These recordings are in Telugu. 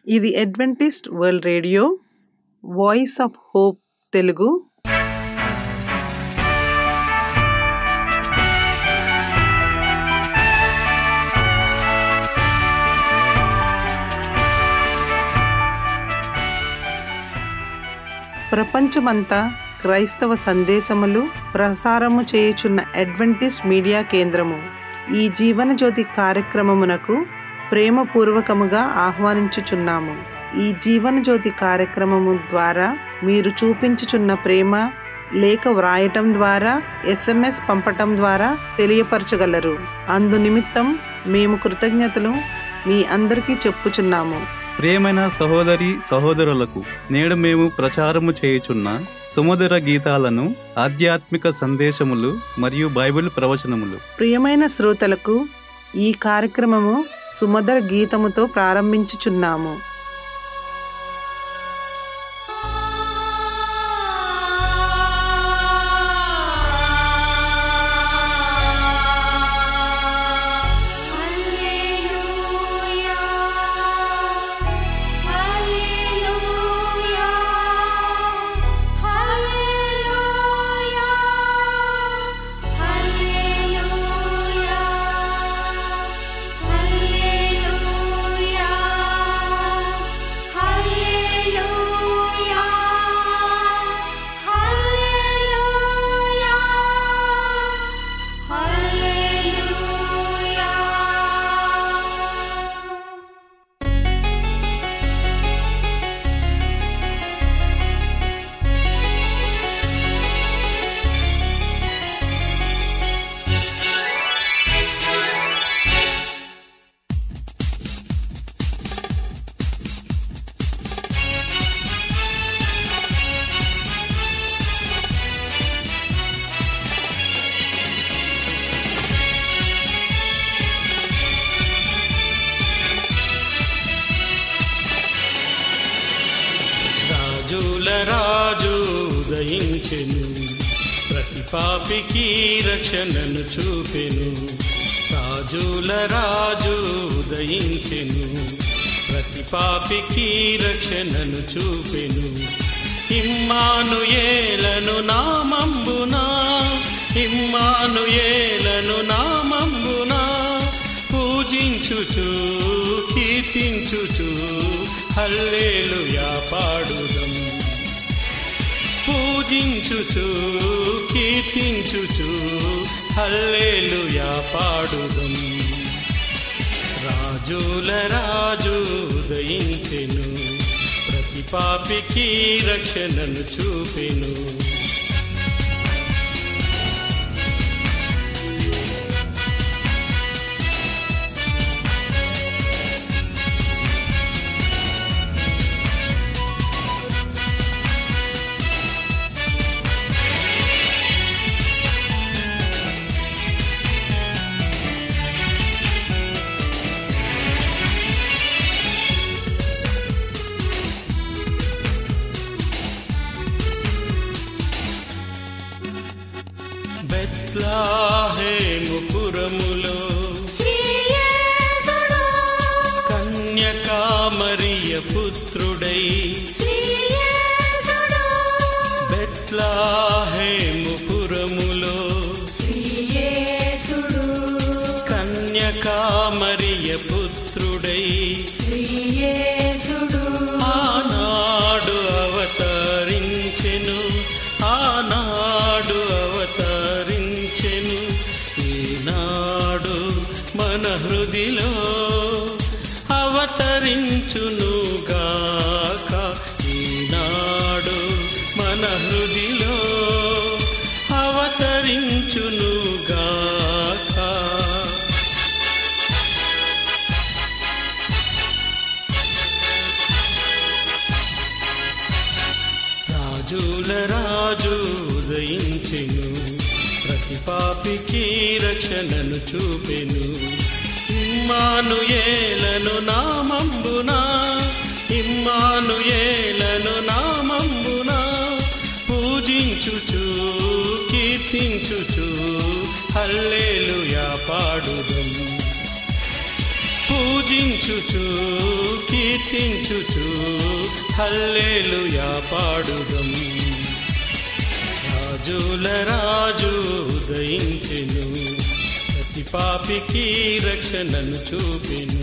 ఇది adventist world radio voice of hope Telugu ప్రపంచమంతా క్రైస్తవ సందేశములు ప్రసారము చేయుచున్న అడ్వెంటిస్ట్ మీడియా కేంద్రము ఈ జీవన జ్యోతి కార్యక్రమమునకు ప్రేమపూర్వకముగా ఆహ్వానించుచున్నాము ఈ జీవన జ్యోతి కార్యక్రమము ద్వారా మీరు చూపించుచున్న ప్రేమ లేఖ వ్రాయటం ద్వారా ఎస్ఎంఎస్ పంపటం ద్వారా తెలియపరచగలరు అందు నిమిత్తం మేము కృతజ్ఞతలు మీ అందరికీ చెప్పుచున్నాము ప్రియమైన సహోదరి సహోదరులకు నేడు మేము ప్రచారము చేయుచున్న సుమధుర గీతాలను ఆధ్యాత్మిక సందేశములు మరియు బైబిల్ ప్రవచనములు ప్రియమైన శ్రోతలకు ఈ కార్యక్రమము సుమధుర గీతముతో ప్రారంభించుచున్నాము హల్లెలూయా హల్లెలూయా హల్లెలూయా హల్లెలూయా హల్లెలూయా హల్లెలూయా హల్లెలూయా హల్లెలూయా రాజుల రాజు ఉదయించెను ప్రతి పాపికి రక్షణను చూపెను రాజుల రాజు ఉదయించెను ప్రతి పాపికి రక్షణను చూపెను ఇమ్మాను ఏలను నామంబునా ఇమ్మాను ఏలను నామంబునా పూజించుచు కీర్తించుచు హల్లేలుయా పాడుదం పూజించుచు కీర్తించుచు హల్లేలుయా పాడుదం రాజుల రాజు ఉదయించెను ప్రతి పాపికి రక్షణను చూపెను బెత్లాహేము పురములో శ్రీయేసుడు కన్యకామరియ పుత్రుడై శ్రీయేసుడు బెత్లాహేము పురములో శ్రీయేసుడు కన్యకామరియ పుత్రుడై శ్రీయేసుడు ఆనాడు అవతరించెను ఆనాడు అవతరించెను ఈనాడు మన హృదిలో అవతరించును గాక ఈనాడు మన హృదిలో అవతరించును గాక రాజుల రాజు ఉదయించెను ప్రతి పాపికి రక్షణను చూపెను ఇమ్మాను ఏలను నామంబునా ఇమ్మాను ఏలను నామంబునా పూజించుచు కీర్తించుచు హల్లేలుయా పాడుదం పూజించుచు కీర్తి కీర్తించుచు హల్లెలూయా పాడుదం రాజుల రాజు ఉదయించెను ప్రతి పాపికి రక్షణను చూపెను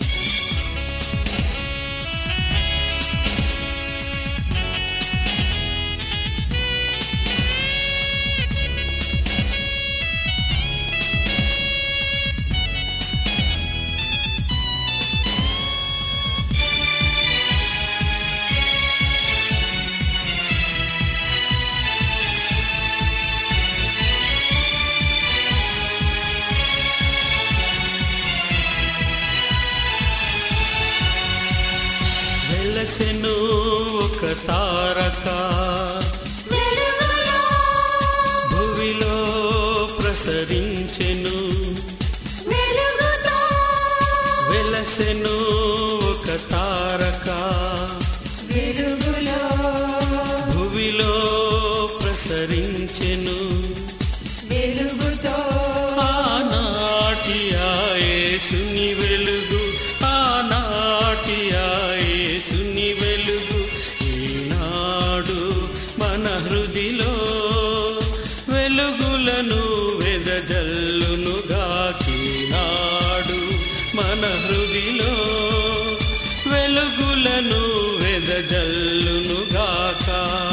వెలసెను ఒక తారక వెలుగులో భువిలో ప్రసరించెను వెలుగుతో వెలసెను ఒక తారక వెలుగులో భువిలో ప్రసరించెను వెలుగుతో ఆనాటి యేసుని వెలుగు ఆనాటి యేసుని వెలుగు ఈనాడు మన హృదిలో వెలుగులను వెదజల్లునుగా కీనాడు మన హృదిలో వెలుగులను వెదజల్లునుగాక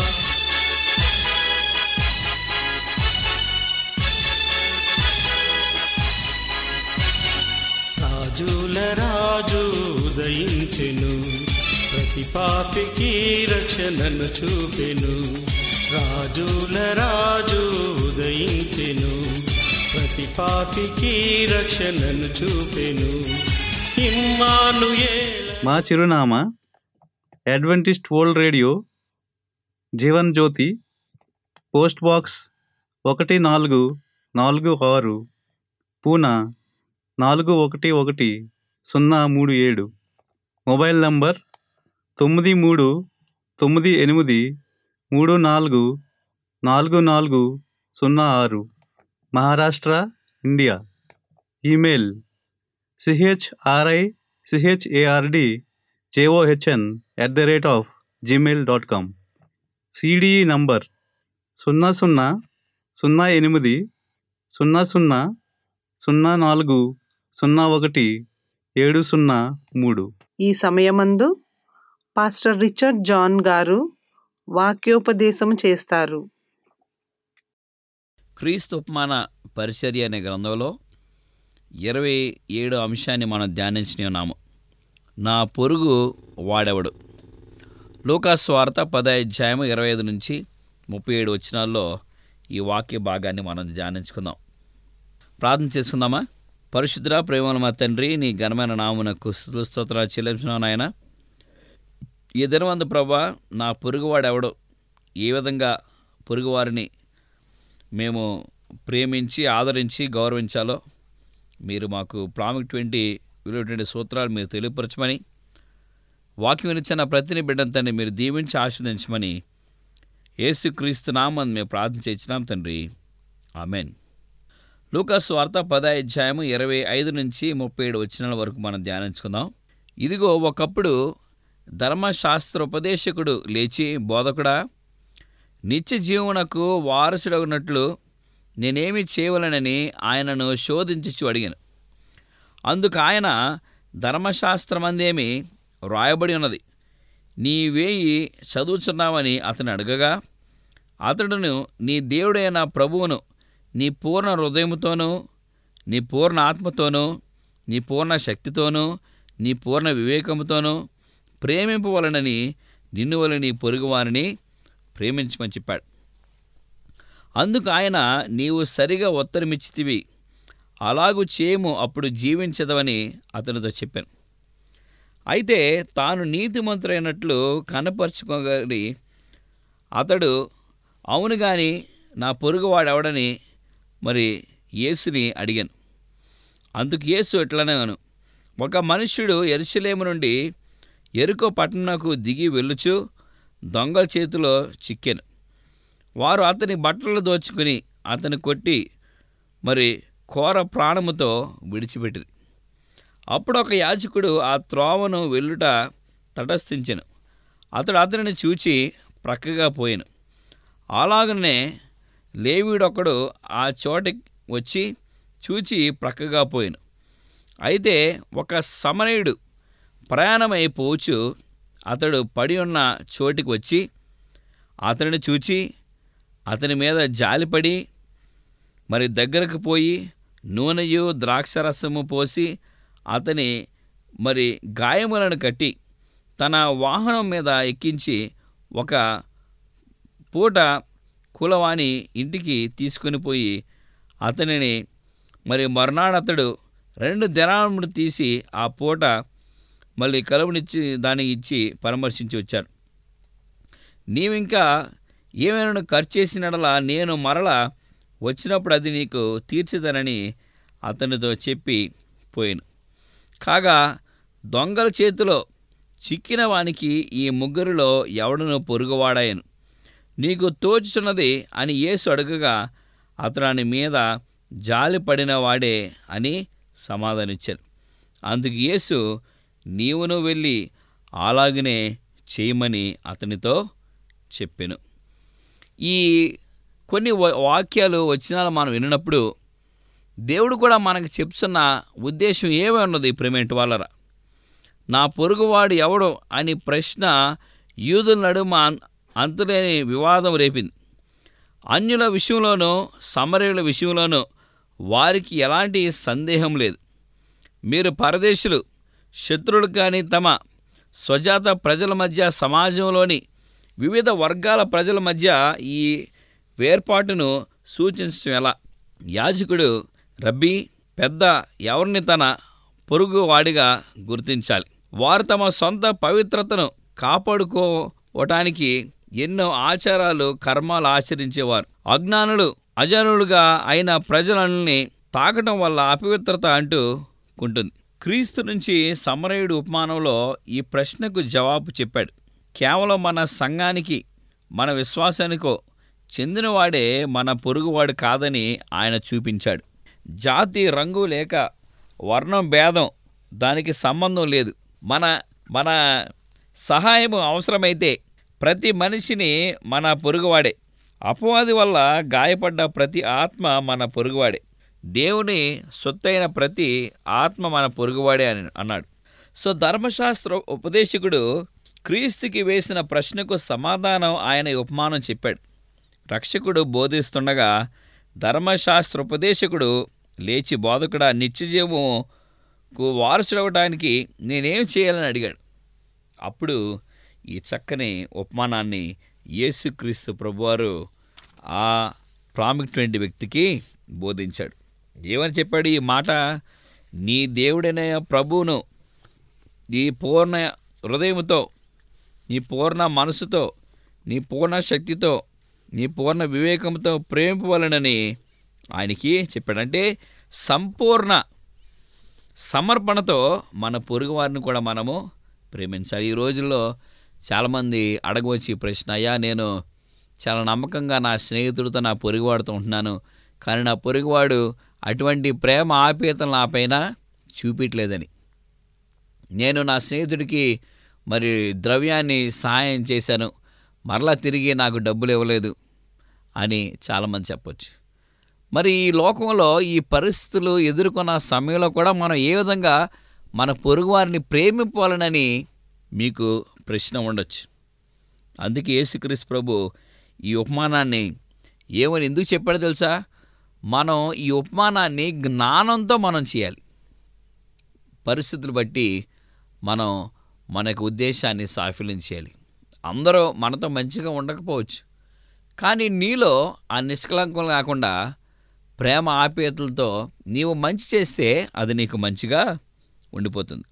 రాజుల రాజు ఉదయించెను ప్రతి పాపికి రక్షణను చూపెను రాజుల రాజు ఉదయించెను ప్రతి పాపికి రక్షణను చూపెను ఇమ్మానుయేల మా చిరునామా adventist world radio Jeevan Jyothi post box ఒకటి నాలుగు నాలుగు ఆరు పూనా నాలుగు ఒకటి ఒకటి సున్నా మూడు ఏడు మొబైల్ నంబర్ తొమ్మిది మూడు తొమ్మిది ఎనిమిది మూడు నాలుగు నాలుగు నాలుగు సున్నా ఆరు Maharashtra India email C H R I C H A R D J O H N at the rate of gmail dot com C D E number సున్నా సున్నా సున్నా ఎనిమిది సున్నా సున్నా సున్నా నాలుగు సున్నా ఒకటి ఏడు సున్నా మూడు ఈ సమయమందు పాస్టర్ రిచర్డ్ జాన్ గారు వాక్యోపదేశం చేస్తారు క్రీస్తు ఉపమాన పరిచర్య అనే గ్రంథంలో ఇరవై ఏడు అంశాన్ని మనం ధ్యానించి ఉన్నాము నా పొరుగు వాడెవడు లూకాస్ వార్త పదాధ్యాయము ఇరవై ఐదు నుంచి ముప్పై ఏడు వచ్చినాల్లో ఈ వాక్య భాగాన్ని మనం ధ్యానించుకుందాం ప్రార్థన చేసుకుందామా పరిశుద్ధ ప్రేమల మా తండ్రి నీ ఘనమైన నామునకు స్తుతులు స్తోత్రాలు చెల్లించినావు నాయన ఈ దినవందు ప్రభా నా పొరుగువాడెవడు ఏ విధంగా పొరుగువారిని మేము ప్రేమించి ఆదరించి గౌరవించాలో మీరు మాకు ప్రాముఖ్యటువంటి విలువటువంటి సూత్రాలు మీరు తెలియపరచమని వాక్యం వినిచిన ప్రతిని బిడ్డంతని మీరు దీవించి ఆస్వాదించమని యేసుక్రీస్తు నామని మేము ప్రార్థన చేయించినాం తండ్రి ఆమెన్ లూకాస్ వార్త పదాధ్యాయము ఇరవై ఐదు నుంచి ముప్పై ఏడు వచ్చిన వరకు మనం ధ్యానించుకుందాం ఇదిగో ఒకప్పుడు ధర్మశాస్త్రోపదేశకుడు లేచి బోధకుడా నిత్య జీవనకు వారసుడగినట్లు నేనేమి చేయవలనని ఆయనను శోధించుచు అడిగాను అందుకు ఆయన ధర్మశాస్త్రమందేమి వ్రాయబడి ఉన్నది నీవేయి చదువుచున్నావని అతను అడగగా అతడును నీ దేవుడైన ప్రభువును నీ పూర్ణ హృదయముతోనూ నీ పూర్ణ ఆత్మతోనూ నీ పూర్ణ శక్తితోనూ నీ పూర్ణ వివేకముతోనూ ప్రేమింపవలనని నిన్ను వల్ల నీ పొరుగువారిని ప్రేమించమని చెప్పాడు అందుకు ఆయన నీవు సరిగా ఉత్తరమిచ్చితివి అలాగు చేయము అప్పుడు జీవించదవని అతనితో చెప్పాను అయితే తాను నీతిమంతుడైనట్లు కనపరుచుకోగలి అతడు అవును గాని నా పొరుగువాడెవడని మరి యేసుని అడిగాను అందుకు యేసు ఎట్లనగాను ఒక మనుష్యుడు ఎరుసలేము నుండి ఎరుకో పట్టణంకు దిగి వెళ్ళుచు దొంగల చేతిలో చిక్కాను వారు అతని బట్టలు దోచుకుని అతని కొట్టి మరి ఘోర ప్రాణముతో విడిచిపెట్టిరి అప్పుడు ఒక యాజకుడు ఆ త్రోవను వెళ్ళుట తటస్థించెను అతడు అతనిని చూచి ప్రక్కగా పోయాను అలాగనే లేవీడొకడు ఆ చోటికి వచ్చి చూచి ప్రక్కగా పోయాను అయితే ఒక సమరయుడు ప్రయాణమై పోచు అతడు పడి ఉన్న చోటికి వచ్చి అతనిని చూచి అతని మీద జాలిపడి మరి దగ్గరకు పోయి నూనెయు ద్రాక్షరసము పోసి అతని మరి గాయములను కట్టి తన వాహనం మీద ఎక్కించి ఒక పూట కులవాణి ఇంటికి తీసుకుని పోయి అతనిని మరి మర్నాడు అతడు రెండు దినాములు తీసి ఆ పూట మళ్ళీ కలువనిచ్చి దానికి ఇచ్చి పరామర్శించి వచ్చారు నీవింకా ఏమైనా ఖర్చు చేసినడలా నేను మరలా వచ్చినప్పుడు అది నీకు తీర్చిదనని అతనితో చెప్పి పోయాను కాగా దొంగల చేతిలో చిక్కిన వానికి ఈ ముగ్గురిలో ఎవడను పొరుగువాడాయను నీకు తోచుచున్నది అని యేసు అడగగా అతని మీద జాలి పడిన వాడే అని సమాధానిచ్చారు అందుకు యేసు నీవును వెళ్ళి అలాగనే చేయమని అతనితో చెప్పెను ఈ కొన్ని వా- వాక్యాలు వచ్చినాలు మనం విన్నప్పుడు దేవుడు కూడా మనకు చెప్తున్న ఉద్దేశం ఏమై ఉన్నది ప్రేమేంటి వాళ్ళరా నా పొరుగువాడు ఎవడు అని ప్రశ్న యూదుల నడుమ అం- అంతులేని వివాదం రేపింది అన్యుల విషయంలోనూ సమరయుల విషయంలోనూ వారికి ఎలాంటి సందేహం లేదు మీరు పరదేశులు శత్రువులు కానీ తమ స్వజాత ప్రజల మధ్య సమాజంలోని వివిధ వర్గాల ప్రజల మధ్య ఈ వేర్పాటును సూచించడం ఎలా యాజకుడు రబ్బీ పెద్ద ఎవరిని తన పొరుగు వాడిగా గుర్తించాలి వారు తమ సొంత పవిత్రతను కాపాడుకోవటానికి ఎన్నో ఆచారాలు కర్మాలు ఆచరించేవారు అజ్ఞానులు అజనులుగా అయిన ప్రజలని తాకటం వల్ల అపవిత్రత అంటూ కుంటుంది క్రీస్తు నుంచి సమరయుడు ఉపమానంలో ఈ ప్రశ్నకు జవాబు చెప్పాడు కేవలం మన సంఘానికి మన విశ్వాసానికో చెందినవాడే మన పొరుగువాడు కాదని ఆయన చూపించాడు జాతి రంగు లేక వర్ణం భేదం దానికి సంబంధం లేదు మన మన సహాయము అవసరమైతే ప్రతి మనిషిని మన పొరుగువాడే అపవాది వల్ల గాయపడ్డ ప్రతి ఆత్మ మన పొరుగువాడే దేవుని సొత్తైన ప్రతి ఆత్మ మన పొరుగువాడే అని అన్నాడు సో ధర్మశాస్త్ర ఉపదేశకుడు క్రీస్తుకి వేసిన ప్రశ్నకు సమాధానం ఆయన ఈ ఉపమానం చెప్పాడు రక్షకుడు బోధిస్తుండగా ధర్మశాస్త్ర ఉపదేశకుడు లేచి బోధకుడా నిత్యజీవముకు వారసుడవడానికి నేనేం చేయాలని అడిగాడు అప్పుడు ఈ చక్కని ఉపమానాన్ని యేసుక్రీస్తు ప్రభువారు ఆ ప్రాముఖ్యమైన వ్యక్తికి బోధించాడు ఏమని చెప్పాడు ఈ మాట నీ దేవుడైన ప్రభువును నీ పూర్ణ హృదయముతో నీ పూర్ణ మనసుతో నీ పూర్ణ శక్తితో నీ పూర్ణ వివేకంతో ప్రేమిపవలనని ఆయనకి చెప్పాడంటే సంపూర్ణ సమర్పణతో మన పొరుగు వారిని కూడా మనము ప్రేమించాలి ఈ రోజుల్లో చాలామంది అడగవచ్చి ఈ ప్రశ్న అయ్యా నేను చాలా నమ్మకంగా నా స్నేహితుడితో నా పొరుగువాడితో ఉంటున్నాను కానీ నా పొరుగువాడు అటువంటి ప్రేమ ఆప్యాయతలు నా పైన చూపించలేదని నేను నా స్నేహితుడికి మరి ద్రవ్యాన్ని సహాయం చేశాను మరలా తిరిగి నాకు డబ్బులు ఇవ్వలేదు అని చాలామంది చెప్పొచ్చు మరి ఈ లోకంలో ఈ పరిస్థితులు ఎదుర్కొన్న సమయంలో కూడా మనం ఏ విధంగా మన పొరుగువారిని ప్రేమింపాలనని మీకు ప్రశ్న ఉండొచ్చు అందుకే యేసుక్రీస్తు ప్రభు ఈ ఉపమానాన్ని ఏమని ఎందుకు చెప్పాడో తెలుసా మనం ఈ ఉపమానాన్ని జ్ఞానంతో మనం చేయాలి పరిస్థితులు బట్టి మనం మన యొక్క ఉద్దేశాన్ని సాఫల్యం చేయాలి అందరూ మనతో మంచిగా ఉండకపోవచ్చు కానీ నీలో ఆ నిష్కలంకం కాకుండా ప్రేమ ఆప్యాయతలతో నీవు మంచి చేస్తే అది నీకు మంచిగా ఉండిపోతుంది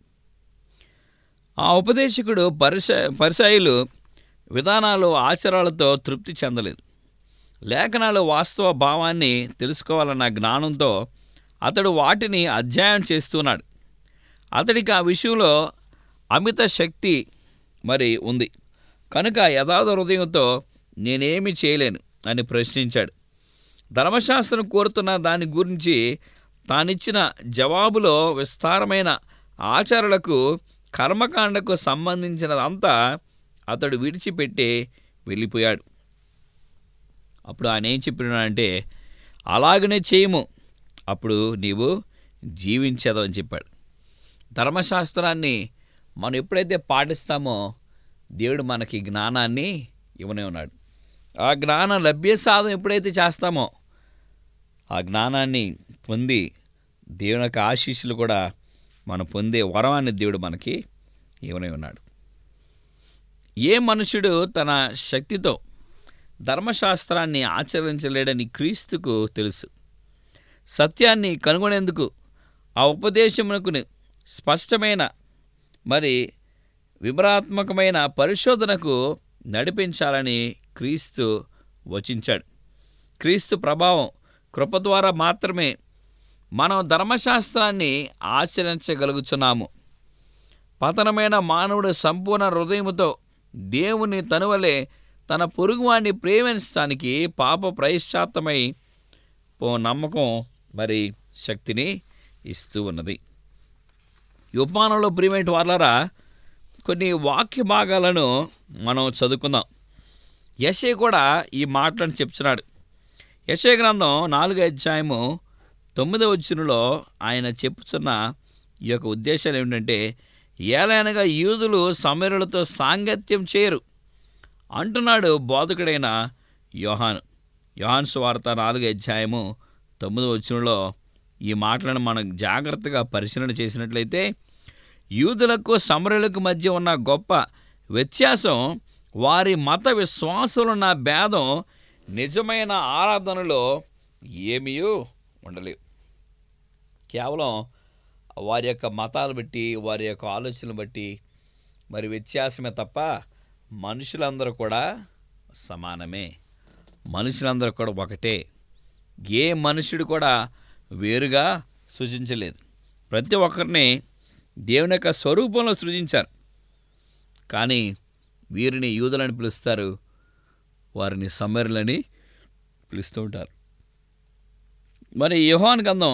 ఆ ఉపదేశకుడు పరిస పరిసాయులు విధానాలు ఆచారాలతో తృప్తి చెందలేదు లేఖనాలు వాస్తవ భావాన్ని తెలుసుకోవాలన్న జ్ఞానంతో అతడు వాటిని అధ్యయనం చేస్తున్నాడు అతడికి ఆ విషయంలో అమిత శక్తి మరి ఉంది కనుక యథార్థ హృదయంతో నేనేమి చేయలేను అని ప్రశ్నించాడు ధర్మశాస్త్రం కోరుతున్న దాని గురించి తానిచ్చిన జవాబులో విస్తారమైన ఆచారాలకు కర్మకాండకు సంబంధించినదంతా అతడు విడిచిపెట్టి వెళ్ళిపోయాడు అప్పుడు ఆయన ఏం చెప్పినాడంటే అలాగనే చేయము అప్పుడు నీవు జీవించదు అని చెప్పాడు ధర్మశాస్త్రాన్ని మనం ఎప్పుడైతే పాటిస్తామో దేవుడు మనకి జ్ఞానాన్ని ఇవ్వనే ఉన్నాడు ఆ జ్ఞానం లభ్య సాధన ఎప్పుడైతే చేస్తామో ఆ జ్ఞానాన్ని పొంది దేవుని యొక్క ఆశీస్సులు కూడా మనం పొందే వరవాన్ని దేవుడు మనకి ఇవ్వనే ఉన్నాడు ఏ మనుషుడు తన శక్తితో ధర్మశాస్త్రాన్ని ఆచరించలేడని క్రీస్తుకు తెలుసు సత్యాన్ని కనుగొనేందుకు ఆ ఉపదేశమునకు స్పష్టమైన మరి వివరాత్మకమైన పరిశోధనకు నడిపించాలని క్రీస్తు వచించాడు క్రీస్తు ప్రభావం కృప ద్వారా మాత్రమే మనం ధర్మశాస్త్రాన్ని ఆచరించగలుగుతున్నాము పతనమైన మానవుడు సంపూర్ణ హృదయముతో దేవుని తనువలే తన పొరుగువాడిని ప్రేమించడానికి పాప ప్రయశ్చాత్తమై పో నమ్మకం మరి శక్తిని ఇస్తూ ఉన్నది ఈ ఉపమానంలో ప్రియమైన వాళ్ళరా కొన్ని వాక్య భాగాలను మనం చదువుకుందాం యశే కూడా ఈ మాటలను చెప్తున్నాడు యశే గ్రంథం నాలుగో అధ్యాయము తొమ్మిదవ వచ్చినలో ఆయన చెప్పుతున్న ఈ యొక్క ఉద్దేశాలు ఏమిటంటే ఏలైనగా యూదులు సమరులతో సాంగత్యం చేయరు అంటున్నాడు బోధకుడైన యోహాను యోహాన్ స్వార్త నాలుగు అధ్యాయము తొమ్మిదో వచ్చినలో ఈ మాటలను మనం జాగ్రత్తగా పరిశీలన చేసినట్లయితే యూదులకు సమరులకు మధ్య ఉన్న గొప్ప వ్యత్యాసం వారి మత విశ్వాసులున్న భేదం నిజమైన ఆరాధనలో ఏమీ ఉండలేవు కేవలం వారి యొక్క మతాలు బట్టి వారి యొక్క ఆలోచనలు బట్టి మరి వ్యత్యాసమే తప్ప మనుషులందరూ కూడా సమానమే మనుషులందరూ కూడా ఒకటే ఏ మనుషుడు కూడా వేరుగా సృజించలేదు ప్రతి ఒక్కరిని దేవుని యొక్క స్వరూపంలో సృజించారు కానీ వీరిని యూదులని పిలుస్తారు వారిని సమరులని పిలుస్తూ ఉంటారు మరి యోహాన్ గంధం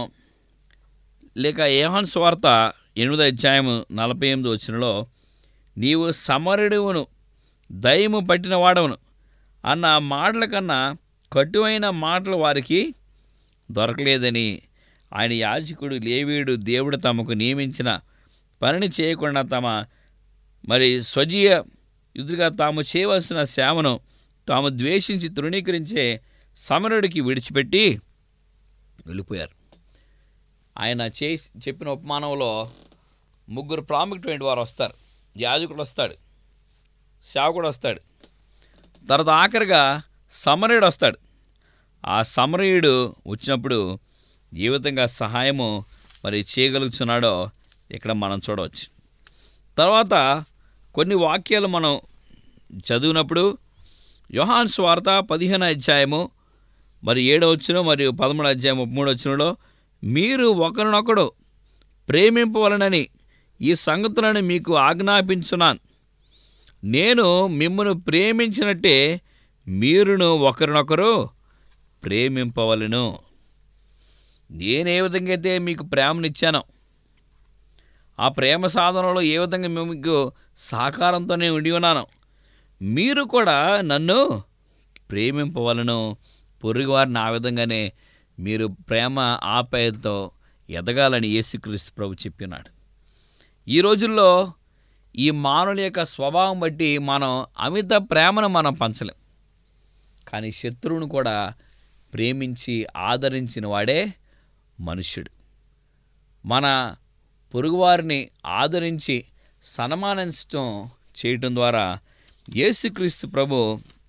లేక యోహాన్ స్వార్త ఎనిమిదో అధ్యాయము నలభై ఎనిమిది వచ్చినలో నీవు సమరుడువును దయము పట్టిన వాడవును అన్న మాటల కన్నా కటువైన మాటలు వారికి దొరకలేదని ఆయన యాజకుడు లేవీడు దేవుడు తమకు నియమించిన పనిని చేయకుండా తమ మరి స్వజీయ ఇదిగా తాము చేయవలసిన సేవను తాము ద్వేషించి తృణీకరించే సమరుడికి విడిచిపెట్టి వెళ్ళిపోయారు ఆయన చేసి చెప్పిన ఉపమానంలో ముగ్గురు ప్రాముఖ్యమైన వారు వస్తారు యాజకుడు వస్తాడు సేవకుడు వస్తాడు తర్వాత ఆఖరిగా సమరయుడు వస్తాడు ఆ సమరయుడు వచ్చినప్పుడు ఏ విధంగా సహాయము మరి చేయగలుగుతున్నాడో ఇక్కడ మనం చూడవచ్చు తర్వాత కొన్ని వాక్యాలు మనం చదివినప్పుడు యోహాన్ స్వార్త పదిహేను అధ్యాయము మరి ఏడో వచ్చిన మరియు పదమూడు అధ్యాయం మూడు వచ్చినలో మీరు ఒకరినొకడు ప్రేమింపవలనని ఈ సంగతులను మీకు ఆజ్ఞాపించున్నాను నేను మిమ్మల్ని ప్రేమించినట్టే మీరును ఒకరినొకరు ప్రేమింపవలను నేను ఏ విధంగా అయితే మీకు ప్రేమనిచ్చానో ఆ ప్రేమ సాధనలో ఏ విధంగా మీకు సహకారంతో నేను ఉండి ఉన్నాను మీరు కూడా నన్ను ప్రేమింపవలను పొరుగువారిని ఆ విధంగానే మీరు ప్రేమ ఆప్యాయతతో ఎదగాలని యేసుక్రీస్తు ప్రభు చెప్పినాడు ఈ రోజుల్లో ఈ మానవుల యొక్క స్వభావం బట్టి మనం అమిత ప్రేమను మనం పంచలేం కానీ శత్రువును కూడా ప్రేమించి ఆదరించిన వాడే మనుష్యుడు మన పొరుగువారిని ఆదరించి సన్మానించడం చేయటం ద్వారా యేసుక్రీస్తు ప్రభు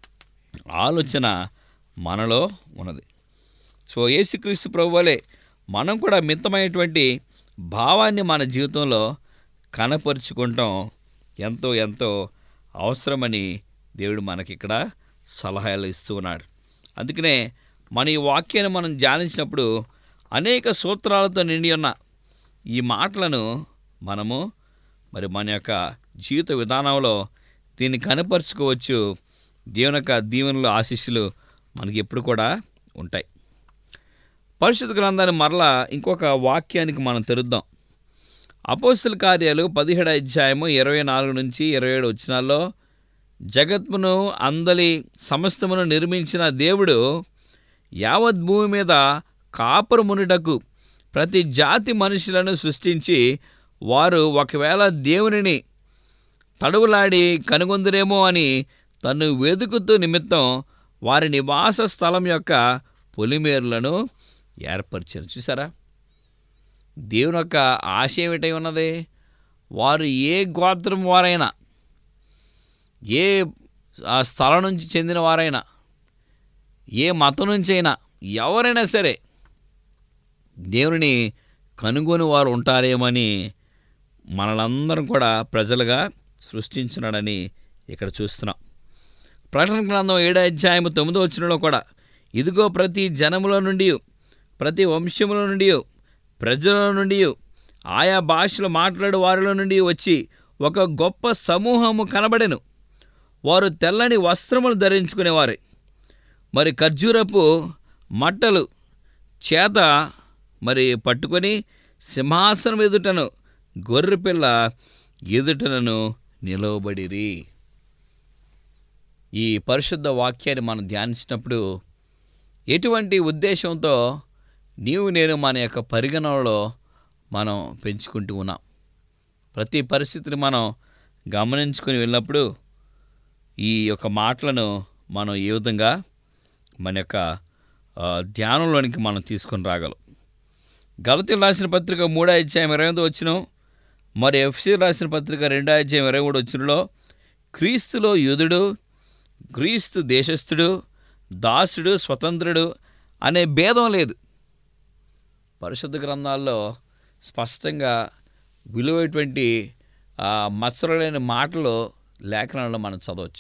ఆలోచన మనలో ఉన్నది సో యేసుక్రీస్తు ప్రభు వలె మనం కూడా మితమైనటువంటి భావాన్ని మన జీవితంలో కనపరుచుకుంటాం ఎంతో ఎంతో అవసరమని దేవుడు మనకిక్కడ సలహాలు ఇస్తూ ఉన్నాడు అందుకనే మన ఈ వాక్యాన్ని మనం ధ్యానించినప్పుడు అనేక సూత్రాలతో నిండి ఉన్న ఈ మాటలను మనము మరి మన యొక్క జీవిత విధానంలో దీన్ని కనపరుచుకోవచ్చు దేవుని యొక్క దీవెనలు ఆశీస్సులు మనకి ఎప్పుడు కూడా ఉంటాయి పరిశుద్ధ గ్రంథాన్ని మరలా ఇంకొక వాక్యానికి మనం తెరుద్దాం అపోస్తుల కార్యాలు పదిహేడు అధ్యాయము ఇరవై నాలుగు నుంచి ఇరవై ఏడు వచ్చినాల్లో జగత్మును అందలి సమస్తమును నిర్మించిన దేవుడు యావత్ భూమి మీద కాపురమునుటకు ప్రతి జాతి మనుషులను సృష్టించి వారు ఒకవేళ దేవునిని తడువులాడి కనుగొందురేమో అని తను వెతుకుతూ నిమిత్తం వారి నివాస స్థలం యొక్క పొలిమేరులను ఏర్పరిచారు చూసారా దేవుని యొక్క ఆశ ఏమిటై ఉన్నది వారు ఏ గోత్రం వారైనా ఏ ఆ స్థలం నుంచి చెందిన వారైనా ఏ మతం నుంచి అయినా ఎవరైనా సరే దేవుని కనుగొని వారు ఉంటారేమని మనలందరం కూడా ప్రజలుగా సృష్టించున్నాడని ఇక్కడ చూస్తున్నాం ప్రకటన గ్రంథం ఏడో అధ్యాయం తొమ్మిదో వచ్చినలో కూడా ఇదిగో ప్రతి జనముల నుండి ప్రతి వంశముల నుండి ప్రజల నుండి ఆయా భాషలు మాట్లాడే వారిలో నుండి వచ్చి ఒక గొప్ప సమూహము కనబడెను వారు తెల్లని వస్త్రములు ధరించుకునేవారు మరి ఖర్జూరపు మట్టలు చేత మరి పట్టుకొని సింహాసనం ఎదుటను గొర్రెపిల్ల ఎదుటనను నిలవబడిరి ఈ పరిశుద్ధ వాక్యాన్ని మనం ధ్యానించినప్పుడు ఎటువంటి ఉద్దేశంతో నీవు నేను మన యొక్క పరిగణనలో మనం పెంచుకుంటూ ఉన్నాం ప్రతి పరిస్థితిని మనం గమనించుకొని వెళ్ళినప్పుడు ఈ యొక్క మాటలను మనం ఏ విధంగా మన యొక్క ఆ, ధ్యానంలోనికి మనం తీసుకొని రాగలం గలతీలు రాసిన పత్రిక మూడో అధ్యాయం ఇరవై ఎనిమిది వచ్చిన మరి ఎఫ్సి రాసిన పత్రిక రెండో అధ్యాయం ఇరవై మూడు వచ్చినలో క్రీస్తులో యూదుడు క్రీస్తు దేశస్థుడు దాసుడు స్వతంత్రుడు అనే భేదం లేదు పరిశుద్ధ గ్రంథాల్లో స్పష్టంగా విలువైనటువంటి ఆ, మత్సరలేని మాటలు లేఖనాల్లో మనం చదవచ్చు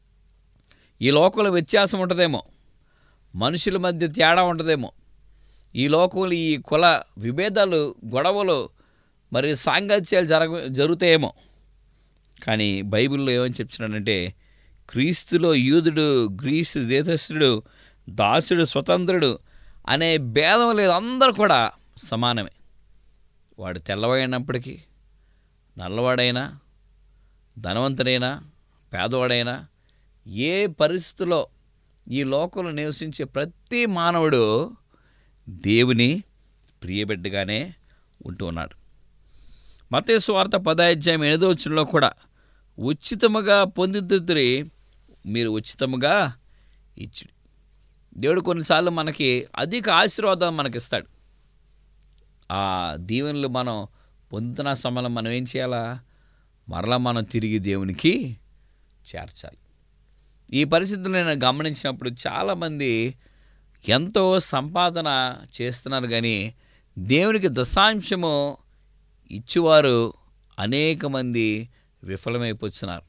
ఈ లోకంలో వ్యత్యాసం ఉంటుందేమో మనుషుల మధ్య తేడా ఉంటుందేమో ఈ లోకంలో ఈ కుల విభేదాలు గొడవలు మరి సాంగత్యాలు జరగ జరుగుతాయేమో కానీ బైబిల్లో ఏమని చెప్తున్నాడంటే క్రీస్తులో యూదుడు గ్రీసు దేశస్థుడు దాసుడు స్వతంత్రుడు అనే భేదం లేదు అందరూ కూడా సమానమే వాడు తెల్లవాడినప్పటికీ నల్లవాడైనా ధనవంతుడైనా పేదవాడైనా ఏ పరిస్థితిలో ఈ లోకంలో నివసించే ప్రతి మానవుడు దేవుని ప్రియబిడ్డగానే ఉంటూ ఉన్నాడు మతేసు వార్త పదాధ్యాయం ఎనిమిదో వచ్చినలో కూడా ఉచితముగా పొందితురి మీరు ఉచితముగా ఇచ్చుడు దేవుడు కొన్నిసార్లు మనకి అధిక ఆశీర్వాదం మనకిస్తాడు ఆ దీవెనలు మనం పొందుతున్న సమయంలో మనం ఏం చేయాలా మరలా మనం తిరిగి దేవునికి చేర్చాలి ఈ పరిస్థితులు నేను గమనించినప్పుడు చాలామంది ఎంతో సంపాదన చేస్తున్నారు కానీ దేవునికి దశాంశము ఇచ్చేవారు అనేక మంది విఫలమైపోతున్నారు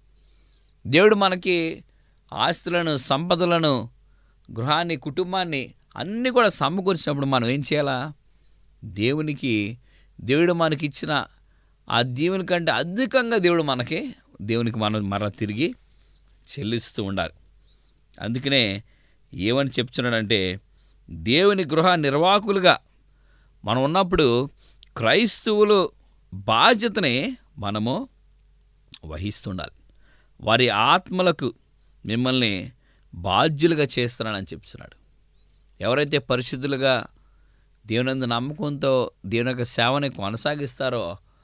దేవుడు మనకి ఆస్తులను సంపదలను గృహాన్ని కుటుంబాన్ని అన్నీ కూడా సమకూర్చినప్పుడు మనం ఏం చేయాలా దేవునికి దేవుడు మనకి ఇచ్చిన ఆ దీవుని కంటే అధికంగా దేవుడు మనకి దేవునికి మనం మరల తిరిగి చెల్లిస్తూ ఉండాలి అందుకనే ఏమని చెప్తున్నాడంటే దేవుని గృహ నిర్వాహకులుగా మనం ఉన్నప్పుడు క్రైస్తవులు బాధ్యతని మనము వహిస్తుండాలి వారి ఆత్మలకు మిమ్మల్ని బాధ్యులుగా చేస్తున్నానని చెప్తున్నాడు ఎవరైతే పరిశుద్ధులుగా దేవునందు నమ్మకంతో దేవుని యొక్క సేవని కొనసాగిస్తారో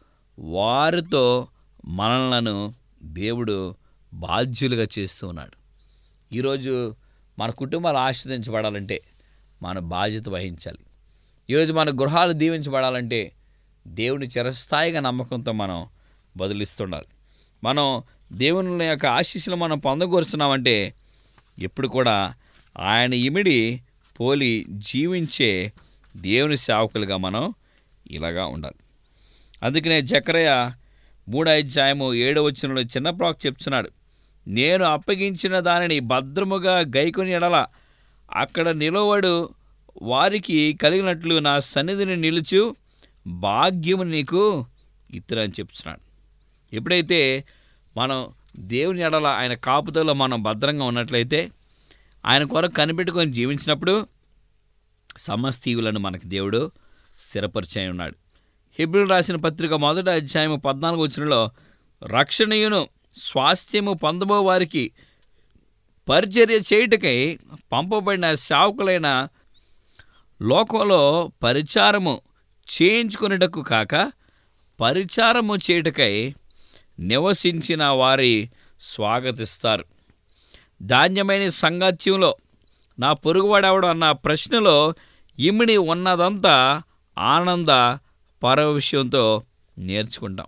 వారితో మనలను దేవుడు బాధ్యులుగా చేస్తూ ఉన్నాడు ఈరోజు మన కుటుంబాలు ఆశ్రదించబడాలంటే మన బాధ్యత వహించాలి ఈరోజు మన గృహాలు దీవించబడాలంటే దేవుని చిరస్థాయిగా నమ్మకంతో మనం బదులిస్తుండాలి మనం దేవుని యొక్క ఆశీస్సులు మనం పొందగోరుచున్నామంటే ఎప్పుడు కూడా ఆయన ఇమిడి పోలి జీవించే దేవుని సేవకులుగా మనం ఇలాగా ఉండాలి అందుకనే జకరయ్య మూడో అధ్యాయము ఏడో వచ్చినలో చిన్న ప్రాక్ చెప్తున్నాడు నేను అప్పగించిన దానిని భద్రముగా గైకొని ఎడల అక్కడ నిలవడు వారికి కలిగినట్లు నా సన్నిధిని నిలుచు భాగ్యము నీకు ఇతరని చెప్తున్నాడు ఎప్పుడైతే మనం దేవుని ఎడల ఆయన కాపుదలో మనం భద్రంగా ఉన్నట్లయితే ఆయన కొరకు కనిపెట్టుకొని జీవించినప్పుడు సమస్తీవులను మనకి దేవుడు స్థిరపరిచే ఉన్నాడు హిబ్రిల్ రాసిన పత్రిక మొదటి అధ్యాయము పద్నాలుగు వచ్చినలో రక్షణయును స్వాస్థ్యము పొందబో వారికి పరిచర్య చేయుటకై పంపబడిన సేవకులైన లోకంలో పరిచారము చేయించుకునేటకు కాక పరిచారము చేయుటకై నివసించిన వారి స్వాగతిస్తారు ధాన్యమైన సంగత్యంలో నా పొరుగువాడెవడు అన్న ప్రశ్నలో ఇమిడి ఉన్నదంతా ఆనంద పరవిషయంతో నేర్చుకుంటాం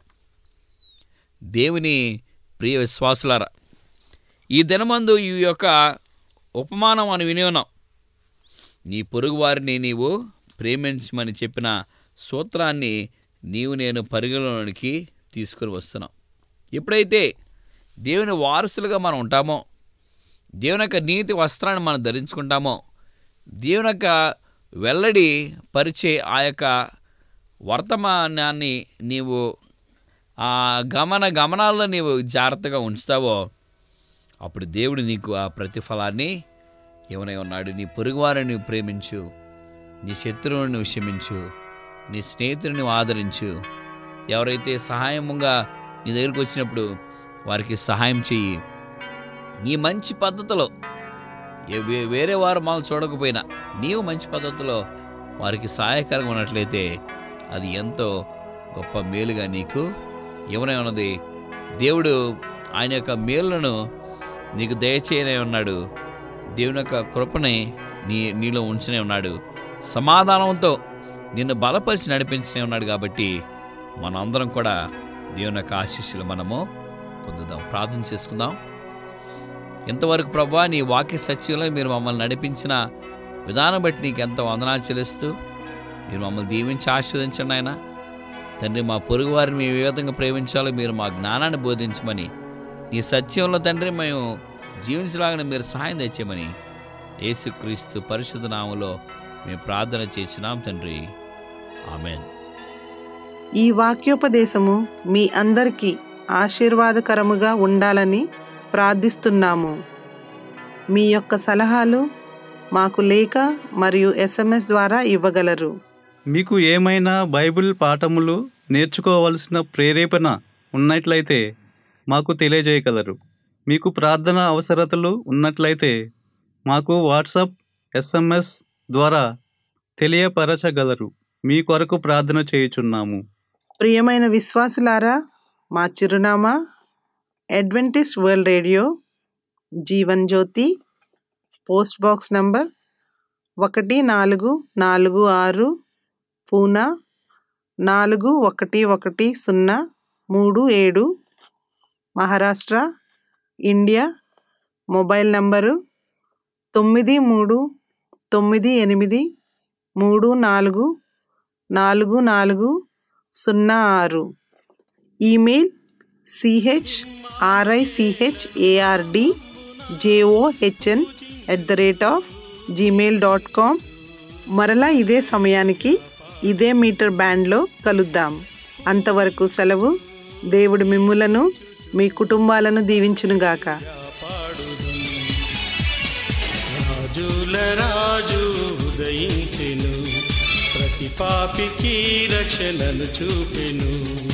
దేవుని ప్రియ విశ్వాసులారా ఈ దినమందు ఈ యొక్క ఉపమానం అని విని ఉన్నాం నీ పొరుగువారిని నీవు ప్రేమించమని చెప్పిన సూత్రాన్ని నీవు నేను పరిగణలోనికి తీసుకుని వస్తున్నాం ఎప్పుడైతే దేవుని వారసులుగా మనం ఉంటామో దేవుని యొక్క నీతి వస్త్రాన్ని మనం ధరించుకుంటామో దేవుని యొక్క వెల్లడి పరిచే ఆ యొక్క వర్తమానాన్ని నీవు ఆ గమన గమనాల్లో నీవు జాగ్రత్తగా ఉంచుతావో అప్పుడు దేవుడు నీకు ఆ ప్రతిఫలాన్ని ఏమనై ఉన్నాడు నీ పొరుగువారిని నువ్వు ప్రేమించు నీ శత్రువుని నువ్వు క్షమించు నీ స్నేహితుడిని నువ్వు ఆదరించు ఎవరైతే సహాయముగా నీ దగ్గరికి వచ్చినప్పుడు వారికి సహాయం చెయ్యి ఈ మంచి పద్ధతిలో ఏ- వే- వేరే వారు మనం చూడకపోయినా నీవు మంచి పద్ధతిలో వారికి సహాయకరంగా ఉన్నట్లయితే అది ఎంతో గొప్ప మేలుగా నీకు ఏమనే ఉన్నది దేవుడు ఆయన యొక్క మేలులను నీకు దయచేయనే ఉన్నాడు దేవుని యొక్క కృపని నీ నీలో ఉంచనే ఉన్నాడు సమాధానంతో నిన్ను బలపరిచి నడిపించనే ఉన్నాడు కాబట్టి మనందరం కూడా దేవుని యొక్క ఆశీస్సులు మనము పొందుదాం ప్రార్థన చేసుకుందాం ఇంతవరకు ప్రభా నీ వాక్య సత్యంలో మీరు మమ్మల్ని నడిపించిన విధానం బట్టి నీకు ఎంతో వందనాలు చెల్లిస్తూ మీరు మమ్మల్ని దీవించి ఆస్వాదించండి ఆయన తండ్రి మా పొరుగు వారిని మేము ఏ విధంగా ప్రేమించాలో మీరు మా జ్ఞానాన్ని బోధించమని నీ సత్యంలో తండ్రి మేము జీవించలాగానే మీరు సహాయం తెచ్చేయమని యేసుక్రీస్తు పరిశుద్ధ నామములో మేము ప్రార్థన చేసినాం తండ్రి ఆమెన్ ఈ వాక్యోపదేశము మీ అందరికీ ఆశీర్వాదకరముగా ఉండాలని ప్రార్థిస్తున్నాము మీ యొక్క సలహాలు మాకు లేఖ మరియు ఎస్ఎంఎస్ ద్వారా ఇవ్వగలరు మీకు ఏమైనా బైబిల్ పాఠములు నేర్చుకోవలసిన ప్రేరేపణ ఉన్నట్లయితే మాకు తెలియజేయగలరు మీకు ప్రార్థన అవసరతలు ఉన్నట్లయితే మాకు వాట్సాప్ ఎస్ఎంఎస్ ద్వారా తెలియపరచగలరు మీ కొరకు ప్రార్థన చేయుచున్నాము ప్రియమైన విశ్వాసులారా మా చిరునామా adventist world radio Jeevan Jyothi post box number ఒకటి నాలుగు నాలుగు ఆరు పూనా నాలుగు ఒకటి ఒకటి సున్నా మూడు ఏడు మహారాష్ట్ర ఇండియా మొబైల్ నంబరు తొమ్మిది మూడు తొమ్మిది ఎనిమిది మూడు నాలుగు నాలుగు నాలుగు సున్నా ఆరు email C H R I C H A R D J O H N at the rate of gmail dot com మరలా ఇదే సమయానికి ఇదే మీటర్ బ్యాండ్లో కలుద్దాం అంతవరకు సెలవు దేవుడు మిమ్ములను మీ కుటుంబాలను దీవించునుగాక పాడుదం రాజుల రాజు ఉదయించెను ప్రతి పాపికి రక్షణను చూపెను